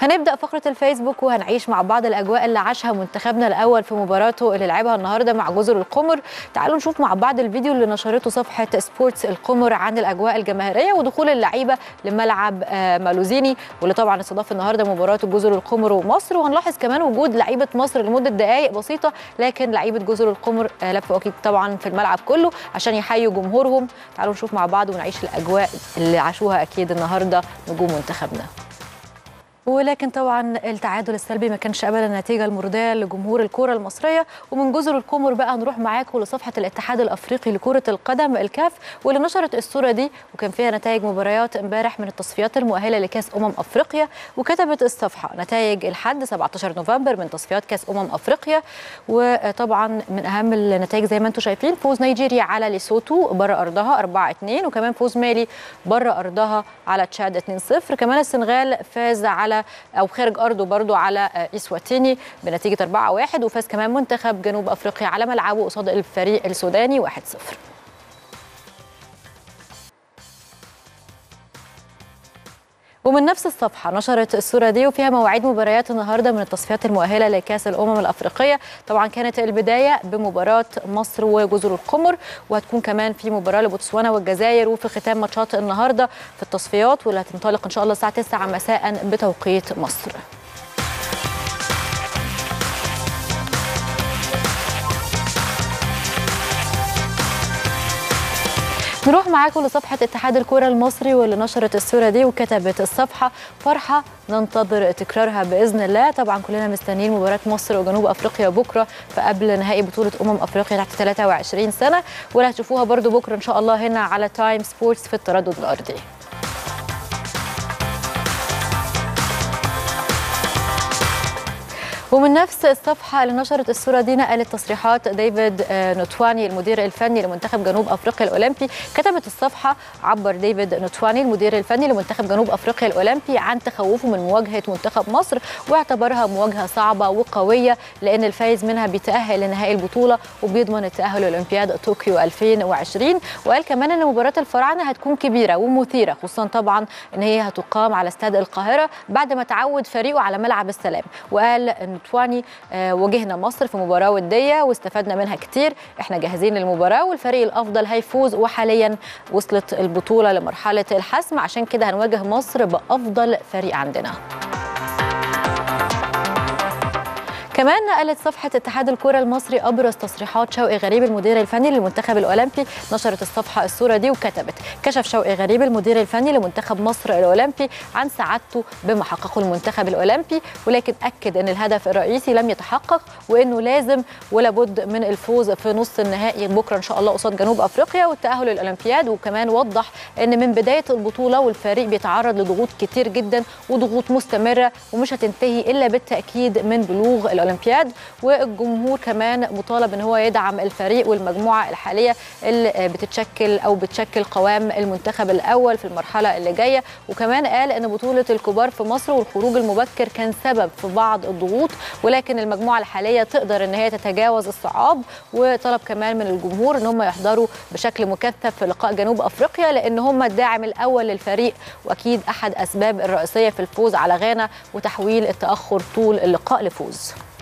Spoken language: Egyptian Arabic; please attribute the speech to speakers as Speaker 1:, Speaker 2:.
Speaker 1: هنبدا فقره الفيسبوك وهنعيش مع بعض الاجواء اللي عاشها منتخبنا الاول في مباراته اللي لعبها النهارده مع جزر القمر تعالوا نشوف مع بعض الفيديو اللي نشرته صفحه سبورتس القمر عن الاجواء الجماهيريه ودخول اللعيبه لملعب آه، مالوزيني واللي طبعا استضاف النهارده مباراه جزر القمر ومصر وهنلاحظ كمان وجود لعيبه مصر لمده دقائق بسيطه لكن لعيبه جزر القمر آه، لفوا اكيد طبعا في الملعب كله عشان يحيوا جمهورهم تعالوا نشوف مع بعض ونعيش الاجواء اللي عاشوها اكيد النهارده نجوم منتخبنا ولكن طبعا التعادل السلبي ما كانش ابدا النتيجه المرضيه لجمهور الكره المصريه ومن جزر القمر بقى نروح معاكم لصفحه الاتحاد الافريقي لكره القدم الكاف واللي نشرت الصوره دي وكان فيها نتائج مباريات امبارح من التصفيات المؤهله لكاس امم افريقيا وكتبت الصفحه نتائج الحد 17 نوفمبر من تصفيات كاس امم افريقيا وطبعا من اهم النتائج زي ما انتم شايفين فوز نيجيريا على ليسوتو بره ارضها 4 2 وكمان فوز مالي بره ارضها على تشاد 2 0 كمان السنغال فاز على او خارج ارضه برضو على اسواتيني بنتيجه 4 1 وفاز كمان منتخب جنوب افريقيا على ملعبه قصاد الفريق السوداني 1 0 ومن نفس الصفحة نشرت الصورة دي وفيها مواعيد مباريات النهاردة من التصفيات المؤهلة لكأس الأمم الأفريقية طبعا كانت البداية بمباراة مصر وجزر القمر وهتكون كمان في مباراة لبوتسوانا والجزائر وفي ختام ماتشات النهاردة في التصفيات واللي هتنطلق إن شاء الله الساعة 9 مساء بتوقيت مصر نروح معاكم لصفحة اتحاد الكرة المصري واللي نشرت الصورة دي وكتبت الصفحة فرحة ننتظر تكرارها بإذن الله طبعا كلنا مستنيين مباراة مصر وجنوب أفريقيا بكرة فقبل نهائي بطولة أمم أفريقيا تحت 23 سنة واللي هتشوفوها برضو بكرة إن شاء الله هنا على تايم سبورتس في التردد الأرضي ومن نفس الصفحة اللي نشرت الصورة دي نقلت تصريحات ديفيد نوتواني المدير الفني لمنتخب جنوب أفريقيا الأولمبي كتبت الصفحة عبر ديفيد نوتواني المدير الفني لمنتخب جنوب أفريقيا الأولمبي عن تخوفه من مواجهة منتخب مصر واعتبرها مواجهة صعبة وقوية لأن الفايز منها بيتأهل لنهائي البطولة وبيضمن التأهل لأولمبياد طوكيو 2020 وقال كمان أن مباراة الفراعنة هتكون كبيرة ومثيرة خصوصا طبعا أن هي هتقام على استاد القاهرة بعد ما تعود فريقه على ملعب السلام وقال نتواني آه، واجهنا مصر في مباراه وديه واستفدنا منها كتير احنا جاهزين للمباراه والفريق الافضل هيفوز وحاليا وصلت البطوله لمرحله الحسم عشان كده هنواجه مصر بافضل فريق عندنا كمان نقلت صفحة اتحاد الكرة المصري أبرز تصريحات شوقي غريب المدير الفني للمنتخب الأولمبي نشرت الصفحة الصورة دي وكتبت كشف شوقي غريب المدير الفني لمنتخب مصر الأولمبي عن سعادته بما حققه المنتخب الأولمبي ولكن أكد أن الهدف الرئيسي لم يتحقق وأنه لازم ولا بد من الفوز في نص النهائي بكرة إن شاء الله قصاد جنوب أفريقيا والتأهل للأولمبياد وكمان وضح أن من بداية البطولة والفريق بيتعرض لضغوط كتير جدا وضغوط مستمرة ومش هتنتهي إلا بالتأكيد من بلوغ الأولمبياد والجمهور كمان مطالب ان هو يدعم الفريق والمجموعه الحاليه اللي بتتشكل او بتشكل قوام المنتخب الاول في المرحله اللي جايه وكمان قال ان بطوله الكبار في مصر والخروج المبكر كان سبب في بعض الضغوط ولكن المجموعه الحاليه تقدر ان هي تتجاوز الصعاب وطلب كمان من الجمهور ان هم يحضروا بشكل مكثف في لقاء جنوب افريقيا لان هم الداعم الاول للفريق واكيد احد اسباب الرئيسيه في الفوز على غانا وتحويل التاخر طول اللقاء لفوز